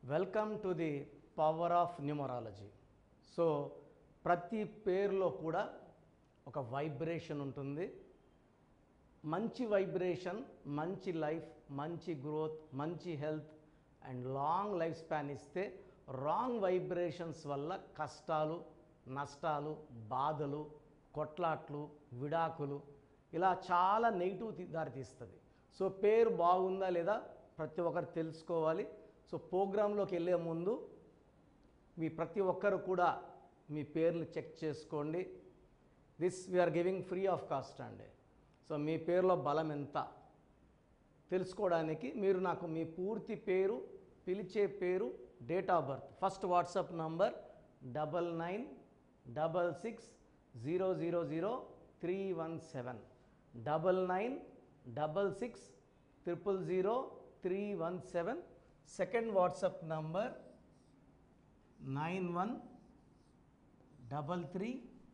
welcome to the power of numerology so ప్రతి పేరులో కూడా ఒక వైబ్రేషన్ ఉంటుంది మంచి వైబ్రేషన్ మంచి లైఫ్ మంచి గ్రోత్ మంచి health and long lifespan ఇస్తే రాంగ్ వైబ్రేషన్స్ వల్ల కష్టాలు నష్టాలు బాధలు కొట్లాట్లు విడాకులు ఇలా చాలా నెగిటివ్ తి- దారితీస్తుంది సో పేరు బాగుందా లేదా ప్రతి ఒక్కరు తెలుసుకోవాలి సో ప్రోగ్రాంలోకి వెళ్ళే ముందు మీ ప్రతి ఒక్కరు కూడా మీ పేర్లు చెక్ చేసుకోండి this we are giving free of cost అండి సో మీ పేరులో బలం ఎంత తెలుసుకోవడానికి మీరు నాకు మీ పూర్తి పేరు పిలిచే పేరు date of birth first WhatsApp number double nine double six zero zero zero three one seven double nine double six triple zero three one seven second WhatsApp number nine one double three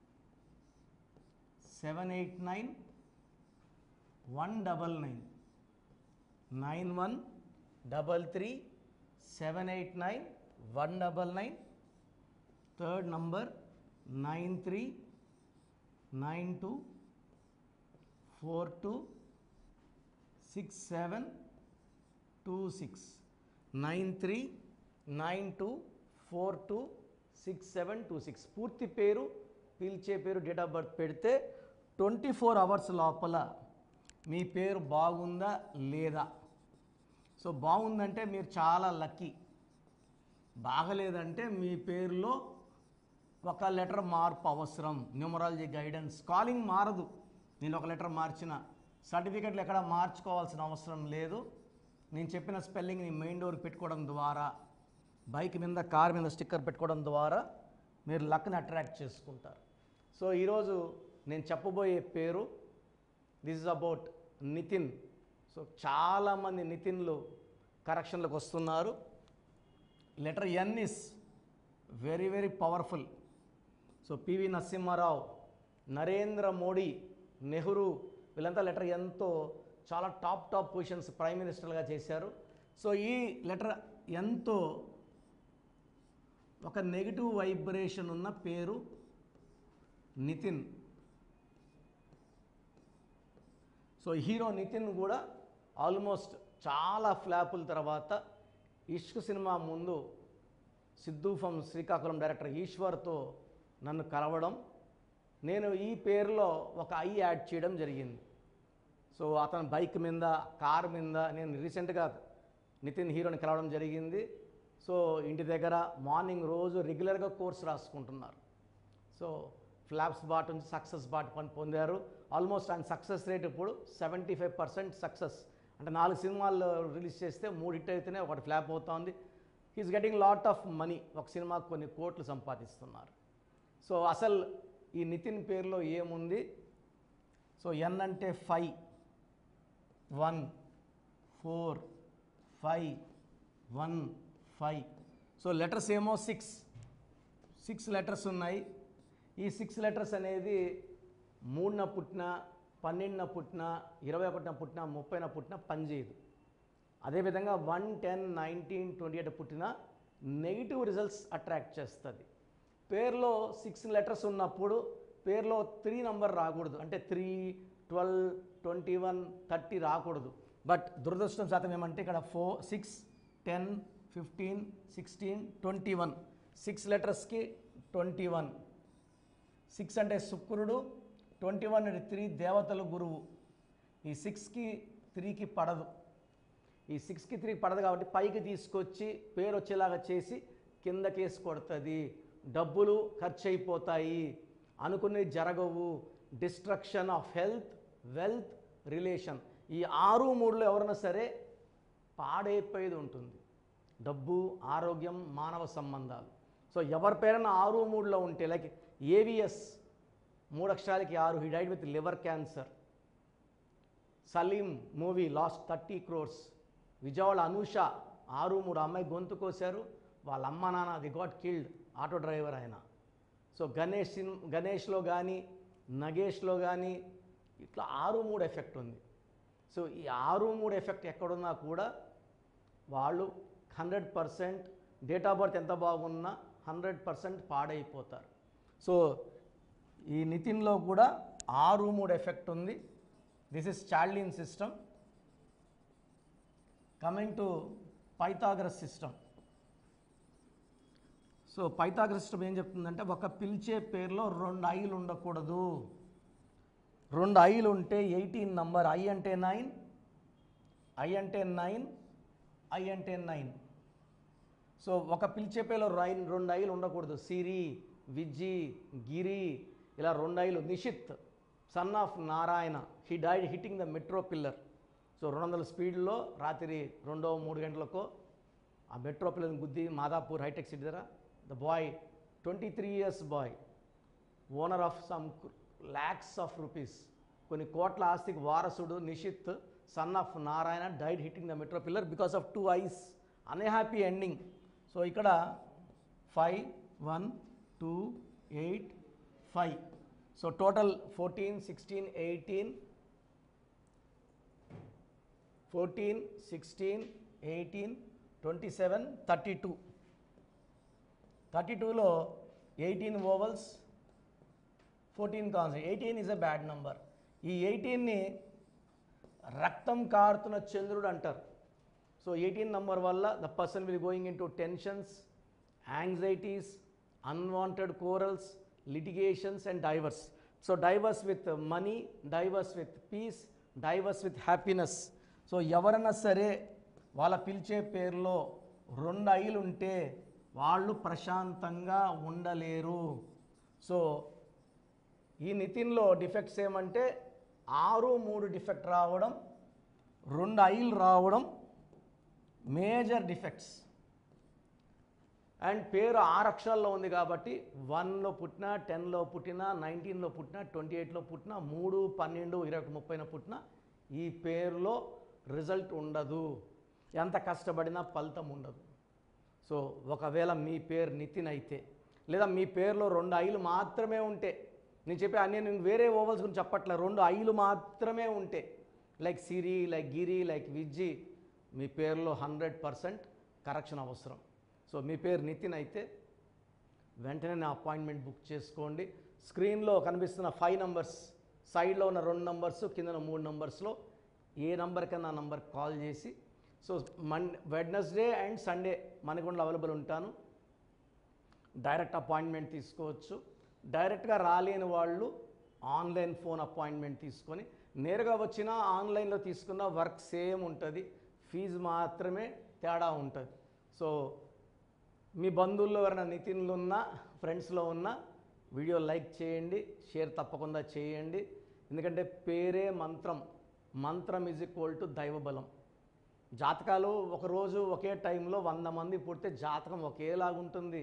seven eight nine one double nine nine one double three seven eight nine one double nine third number nine three nine two four two six seven two six nine three nine two four two six seven two six పూర్తి పేరు పిలిచే పేరు date of birth పెడితే twenty four hours లోపల మీ పేరు బాగుందా లేదా సో బాగుందంటే మీరు చాలా లక్కీ బాగలేదంటే మీ పేరులో ఒక లెటర్ మార్పు అవసరం న్యూమరాలజీ గైడెన్స్ కాలింగ్ మారదు నేను ఒక లెటర్ మార్చిన సర్టిఫికెట్లు ఎక్కడ మార్చుకోవాల్సిన అవసరం లేదు నేను చెప్పిన స్పెల్లింగ్ నీ మెయిన్ డోర్ పెట్టుకోవడం ద్వారా బైక్ మీద కార్ మీద స్టిక్కర్ పెట్టుకోవడం ద్వారా మీరు లక్ని అట్రాక్ట్ చేసుకుంటారు సో ఈరోజు నేను చెప్పబోయే పేరు this is about Nitin so చాలామంది నితిన్లు కరెక్షన్లకు వస్తున్నారు letter N is very very powerful so PV Narasimha Rao Narendra Modi Nehru వీళ్ళంతా లెటర్ ఎంతో చాలా టాప్ టాప్ పొజిషన్స్ ప్రైమ్ మినిస్టర్గా చేశారు సో ఈ లెటర్ ఎంతో ఒక నెగిటివ్ వైబ్రేషన్ ఉన్న పేరు నితిన్ సో హీరో నితిన్ కూడా ఆల్మోస్ట్ చాలా ఫ్లాపుల తర్వాత ఇష్క్ సినిమా ముందు సిద్ధు ఫ్రమ్ శ్రీకాకుళం డైరెక్టర్ ఈశ్వర్తో నన్ను కలవడం నేను ఈ పేరులో ఒక ఐ యాడ్ చేయడం జరిగింది సో అతని బైక్ మీద కార్ మీద నేను రీసెంట్గా నితిన్ హీరోని కలవడం జరిగింది సో ఇంటి దగ్గర మార్నింగ్ రోజు రెగ్యులర్గా కోర్స్ రాసుకుంటున్నారు సో ఫ్లాప్స్ బాట్ నుంచి సక్సెస్ బాట్ పని పొందారు ఆల్మోస్ట్ ఆయన సక్సెస్ రేట్ ఇప్పుడు సెవెంటీ ఫైవ్ పర్సెంట్ సక్సెస్ అంటే నాలుగు సినిమాలు రిలీజ్ చేస్తే మూడు హిట్ అయితేనే ఒకటి ఫ్లాప్ అవుతోంది he's getting lot of money ఒక సినిమాకు కొన్ని కోట్లు సంపాదిస్తున్నారు సో అసలు ఈ నితిన్ పేరులో ఏముంది సో ఎన్ అంటే five one four five one five so letters ఏమో సిక్స్ సిక్స్ లెటర్స్ ఉన్నాయి ఈ సిక్స్ లెటర్స్ అనేది మూడున పుట్టిన పన్నెండున పుట్టిన ఇరవై ఒకటిన పుట్టిన ముప్పైన పుట్టిన పనిచేయదు అదేవిధంగా one ten nineteen twenty eight పుట్టిన నెగిటివ్ రిజల్ట్స్ అట్రాక్ట్ చేస్తుంది పేరులో సిక్స్ లెటర్స్ ఉన్నప్పుడు పేరులో త్రీ నంబర్ రాకూడదు అంటే three twelve twenty one thirty రాకూడదు బట్ దురదృష్టం శాతం ఏమంటే ఇక్కడ four six ten fifteen sixteen twenty one six లెటర్స్కి ట్వంటీ వన్ సిక్స్ అంటే శుక్రుడు ట్వంటీ వన్ అంటే త్రీ దేవతల గురువు ఈ సిక్స్కి త్రీకి పడదు ఈ సిక్స్కి త్రీ పడదు కాబట్టి పైకి తీసుకొచ్చి పేరు వచ్చేలాగా చేసి కిందకేసి కొడుతుంది డబ్బులు ఖర్చు అయిపోతాయి అనుకునేవి జరగవు destruction of health wealth relation ఈ ఆరు మూడులో ఎవరైనా సరే పాడైపోయేది ఉంటుంది డబ్బు ఆరోగ్యం మానవ సంబంధాలు సో ఎవరి పేరైనా ఆరు మూడులో ఉంటే లైక్ ఏవిఎస్ మూడు అక్షరాలకి ఆరు he died with liver cancer Saleem movie lost thirty crores Vijayawada Anusha ఆరు మూడు అమ్మాయి గొంతు కోసారు వాళ్ళ అమ్మ నాన్న they got killed auto driver ఆయన సో గణేష్ సిన్ గణేష్లో కానీ నగేష్లో కానీ ఇట్లా ఆరు మూడు ఎఫెక్ట్ ఉంది సో ఈ ఆరు మూడు ఎఫెక్ట్ ఎక్కడున్నా కూడా వాళ్ళు hundred percent date of birth ఎంత బాగున్నా హండ్రెడ్ పర్సెంట్ పాడైపోతారు సో ఈ నితిన్లో కూడా ఆరు మూడు ఎఫెక్ట్ ఉంది this is Chaldean system coming to Pythagoras system so Pythagoras system ఏం చెప్తుందంటే ఒక పిలిచే పేరులో రెండు ఐలు ఉండకూడదు రెండు ఐలు ఉంటే ఎయిటీన్ నంబర్ ఐ అంటే నైన్ ఐ అంటే నైన్ ఐ అంటే నైన్ సో ఒక పిలిచే పేరులో రై రెండు ఐలు ఉండకూడదు సిరి విజ్జి గిరి ఇలా రెండు ఐలు Nishith son of Narayana he died hitting the metro pillar so రెండు వందల స్పీడ్లో రాత్రి రెండో మూడు గంటలకో ఆ మెట్రో పిల్లర్ని గుద్ది మాదాపూర్ హైటెక్ సిటీ దగ్గర the boy twenty three years boy owner of some lakhs of rupees కొన్ని కోట్ల ఆస్తికి వారసుడు Nishith son of Narayana died hitting the metro pillar because of two I's unhappy ending so ఇక్కడ five one two eight five so total fourteen sixteen eighteen fourteen sixteen eighteen twenty seven thirty two thirty టూలో eighteen ovals fourteen consent eighteen is a bad number ఈ ఎయిటీన్ని రక్తం కారుతున్న చంద్రుడు అంటారు so eighteen number వల్ల the person will going in to tensions anxieties unwanted quarrels litigations and divorce so divorce with money divorce with peace divorce with happiness so ఎవరైనా సరే వాళ్ళ పిలిచే పేరులో రెండు ఐలు ఉంటే వాళ్ళు ప్రశాంతంగా ఉండలేరు సో ఈ నితిన్లో డిఫెక్ట్స్ ఏమంటే ఆరు మూడు డిఫెక్ట్ రావడం రెండు ఐలు రావడం మేజర్ డిఫెక్ట్స్ అండ్ పేరు ఆరు అక్షరాల్లో ఉంది కాబట్టి వన్లో పుట్టిన టెన్లో పుట్టిన నైన్టీన్లో పుట్టిన ట్వంటీ ఎయిట్లో పుట్టిన మూడు పన్నెండు ఇరవై ఒకటి ముప్పైన పుట్టిన ఈ పేరులో రిజల్ట్ ఉండదు ఎంత కష్టపడినా ఫలితం ఉండదు సో ఒకవేళ మీ పేరు నితిన్ అయితే లేదా మీ పేరులో రెండు ఐలు మాత్రమే ఉంటే నేను చెప్పే అన్ని నేను వేరే ఓవల్స్ గురించి చెప్పట్లే రెండు ఐలు మాత్రమే ఉంటే like Siri like Giri like Vijji మీ పేరులో హండ్రెడ్ పర్సెంట్ కరెక్షన్ అవసరం సో మీ పేరు నితిన్ అయితే వెంటనే నా అపాయింట్మెంట్ బుక్ చేసుకోండి స్క్రీన్లో కనిపిస్తున్న ఫైవ్ నంబర్స్ సైడ్లో ఉన్న రెండు నంబర్స్ కింద మూడు నంబర్స్లో ఏ నంబర్కైనా నంబర్ కాల్ చేసి so Mon Wednesday and Sunday మనకుండా అవైలబుల్ ఉంటాను డైరెక్ట్ అపాయింట్మెంట్ తీసుకోవచ్చు డైరెక్ట్గా రాలేని వాళ్ళు ఆన్లైన్ ఫోన్ అపాయింట్మెంట్ తీసుకొని నేరుగా వచ్చినా ఆన్లైన్లో తీసుకున్న వర్క్ సేమ్ ఉంటుంది ఫీజు మాత్రమే తేడా ఉంటుంది సో మీ బంధువుల్లో ఎవరైనా నితిన్లు ఉన్నా ఫ్రెండ్స్లో ఉన్నా వీడియో లైక్ చేయండి షేర్ తప్పకుండా చేయండి ఎందుకంటే పేరే మంత్రం మంత్రం ఈజ్ ఈక్వల్ టు దైవబలం జాతకాలు ఒకరోజు ఒకే టైంలో వంద మంది పుడితే జాతకం ఒకేలాగుంటుంది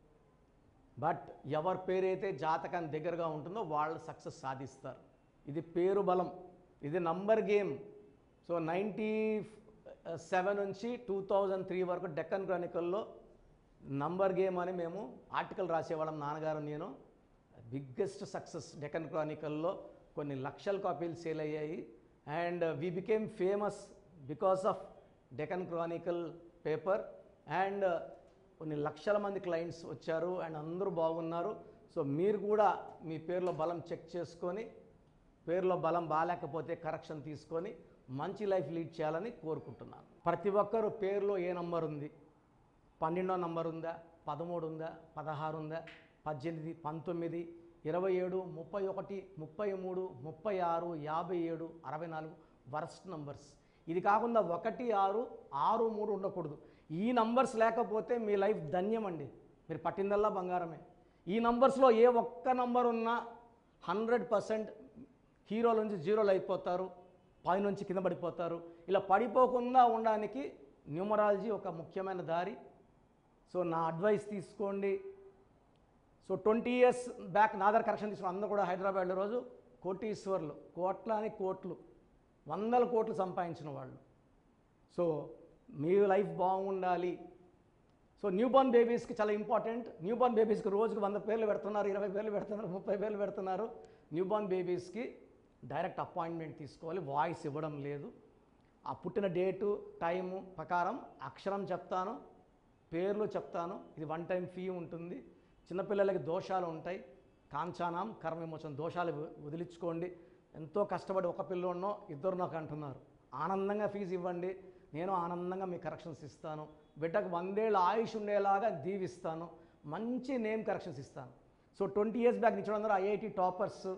బట్ ఎవరి పేరైతే జాతకానికి దగ్గరగా ఉంటుందో వాళ్ళు సక్సెస్ సాధిస్తారు ఇది పేరు బలం ఇది number game so ninety seven నుంచి టూ థౌజండ్ త్రీ వరకు డెక్కన్ క్రానికల్లో నంబర్ గేమ్ అని మేము ఆర్టికల్ రాసేవాళ్ళం నాన్నగారు నేను బిగ్గెస్ట్ సక్సెస్ డెక్కన్ క్రానికల్లో కొన్ని లక్షల కాపీలు సేల్ అయ్యాయి and we became famous because of Deccan Chronicle paper and కొన్ని లక్షల మంది క్లయింట్స్ వచ్చారు అండ్ అందరూ బాగున్నారు సో మీరు కూడా మీ పేరులో బలం చెక్ చేసుకొని పేరులో బలం బాగాలేకపోతే కరెక్షన్ తీసుకొని మంచి లైఫ్ లీడ్ చేయాలని కోరుకుంటున్నాను ప్రతి ఒక్కరు పేరులో ఏ నంబర్ ఉంది పన్నెండో నంబర్ ఉందా పదమూడు ఉందా పదహారు ఉందా పద్దెనిమిది పంతొమ్మిది ఇరవై ఏడు ముప్పై ఒకటి ముప్పై మూడు ముప్పై ఆరు యాభై ఏడు అరవై నాలుగు వర్స్ట్ నంబర్స్ ఇది కాకుండా ఒకటి ఆరు ఆరు మూడు ఉండకూడదు ఈ నంబర్స్ లేకపోతే మీ లైఫ్ ధన్యం అండి మీరు పట్టిందల్లా బంగారమే ఈ నంబర్స్లో ఏ ఒక్క నంబర్ ఉన్నా హండ్రెడ్ పర్సెంట్ హీరోల నుంచి జీరోలు అయిపోతారు పైనుంచి కింద పడిపోతారు ఇలా పడిపోకుండా ఉండడానికి న్యూమరాలజీ ఒక ముఖ్యమైన దారి సో నా అడ్వైస్ తీసుకోండి సో ట్వంటీ ఇయర్స్ బ్యాక్ నా దగ్గర కరెక్షన్ తీసుకున్న అందరూ కూడా హైదరాబాద్లో రోజు కోటీశ్వర్లు కోట్ల అని కోట్లు వందల కోట్లు సంపాదించిన వాళ్ళు సో మీ లైఫ్ బాగుండాలి సో న్యూ బోర్న్ బేబీస్కి చాలా ఇంపార్టెంట్ న్యూ బోర్న్ బేబీస్కి రోజుకు వంద పేర్లు పెడుతున్నారు ఇరవై పేర్లు పెడుతున్నారు ముప్పై పేర్లు పెడుతున్నారు న్యూ బోర్న్ బేబీస్కి డైరెక్ట్ అపాయింట్మెంట్ తీసుకోవాలి వాయిస్ ఇవ్వడం లేదు ఆ పుట్టిన డేటు టైము ప్రకారం అక్షరం చెప్తాను పేర్లు చెప్తాను ఇది వన్ టైం ఫీ ఉంటుంది చిన్నపిల్లలకి దోషాలు ఉంటాయి కాంచానాం కర్మ విమోచన దోషాలు వ- వదిలించుకోండి ఎంతో కష్టపడి ఒక పిల్లోన్నో ఇద్దరు నాకు అంటున్నారు ఆనందంగా ఫీజు ఇవ్వండి నేను ఆనందంగా మీ కరెక్షన్స్ ఇస్తాను బిడ్డకు వందేళ్ళ ఆయుష్ ఉండేలాగా దీవిస్తాను మంచి నేమ్ కరెక్షన్స్ ఇస్తాను సో ట్వంటీ ఇయర్స్ బ్యాక్ నుంచి అందరూ ఐఐటి టాపర్స్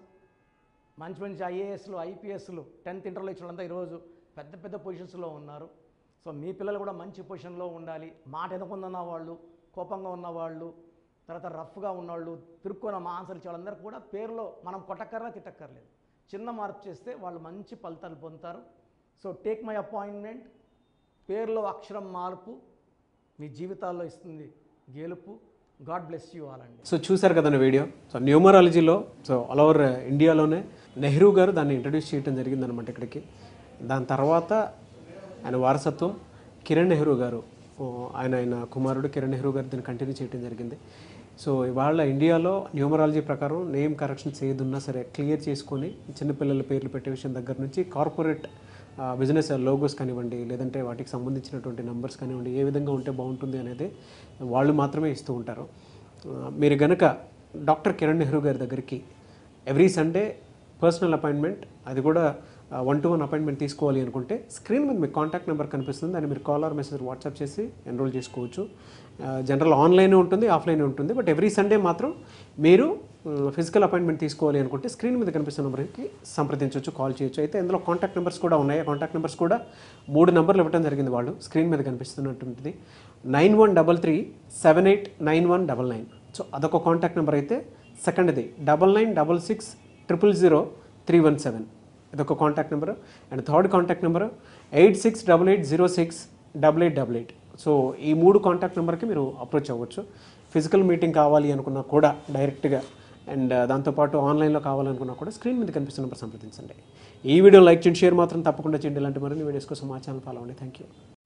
మంచి మంచి ఐఏఎస్లు ఐపీఎస్లు టెన్త్ ఇంటర్లో ఇచ్చిన వాళ్ళంతా ఈరోజు పెద్ద పెద్ద పొజిషన్స్లో ఉన్నారు సో మీ పిల్లలు కూడా మంచి పొజిషన్లో ఉండాలి మాట ఎదకుందన్న వాళ్ళు కోపంగా ఉన్నవాళ్ళు తర్వాత రఫ్గా ఉన్నవాళ్ళు తిరుక్కున్న మా ఆన్సర్లు ఇచ్చే వాళ్ళందరూ కూడా పేరులో మనం కొట్టక్కర్లా తిట్టక్కర్లేదు చిన్న మార్పు చేస్తే వాళ్ళు మంచి ఫలితాలు పొందుతారు సో టేక్ మై అపాయింట్మెంట్ పేరులో అక్షరం మార్పు మీ జీవితాల్లో ఇస్తుంది గెలుపు గాడ్ బ్లెస్ యూ ఆల్ అండి సో చూశారు కదండి వీడియో సో న్యూమరాలజీలో సో ఆల్ ఓవర్ ఇండియాలోనే నెహ్రూ గారు దాన్ని ఇంట్రడ్యూస్ చేయడం జరిగిందనమాట ఇక్కడికి దాని తర్వాత ఆయన వారసత్వం కిరణ్ నెహ్రూ గారు ఓ, ఆయన ఆయన కుమారుడు కిరణ్ నెహ్రూ గారు దీన్ని కంటిన్యూ చేయడం జరిగింది సో ఇవాళ ఇండియాలో న్యూమరాలజీ ప్రకారం నేమ్ కరెక్షన్స్ ఏదున్నా సరే క్లియర్ చేసుకొని చిన్నపిల్లల పేర్లు పెట్టే విషయం దగ్గర నుంచి కార్పొరేట్ బిజినెస్ లోగోస్ కానివ్వండి లేదంటే వాటికి సంబంధించినటువంటి నంబర్స్ కానివ్వండి ఏ విధంగా ఉంటే బాగుంటుంది అనేది వాళ్ళు మాత్రమే ఇస్తూ ఉంటారు ఆ, మీరు గనక డాక్టర్ కిరణ్ నెహ్రూ గారి దగ్గరికి ఎవ్రీ సండే పర్సనల్ అపాయింట్మెంట్ అది కూడా వన్ టు వన్ అపాయింట్మెంట్ తీసుకోవాలి అనుకుంటే స్క్రీన్ మీద మీకు కాంటాక్ట్ నెంబర్ కనిపిస్తుంది దాన్ని మీరు కాల్ ఆర్ మెసేజ్ వాట్సాప్ చేసి ఎన్రోల్ చేసుకోవచ్చు జనరల్ ఆన్లైన్ ఉంటుంది ఆఫ్లైన్ ఉంటుంది బట్ ఎవ్రీ సండే మాత్రం మీరు ఫిజికల్ అపాయింట్మెంట్ తీసుకోవాలి అనుకుంటే స్క్రీన్ మీద కనిపిస్తున్న నెంబర్కి సంప్రదించవచ్చు కాల్ చేయొచ్చు అయితే ఇందులో కాంటాక్ట్ నెంబర్స్ కూడా ఉన్నాయి ఆ కాంటాక్ట్ నెంబర్స్ కూడా మూడు నెంబర్లు ఇవ్వడం జరిగింది వాళ్ళు స్క్రీన్ మీద కనిపిస్తున్నటువంటిది nine one double three seven eight nine one double nine so అదొక కాంటాక్ట్ నెంబర్ అయితే సెకండ్ది double nine double six triple zero three one seven ఇదొక contact number and third contact number eight six double eight zero six double eight double eight so ఈ మూడు contact నెంబర్కి మీరు approach అవ్వచ్చు physical meeting కావాలి అనుకున్నా కూడా డైరెక్ట్గా అండ్ దాంతోపాటు ఆన్లైన్లో కావాలనుకున్నా కూడా స్క్రీన్ మీద కనిపిస్తున్న నెంబర్ సంప్రదించండి ఈ వీడియో లైక్ చేయండి షేర్ మాత్రం తప్పకుండా చేయండి ఇలాంటి మరిన్ని వీడియోస్ కోసం మా ఛానల్ ఫాలో అవ్వండి థ్యాంక్ యూ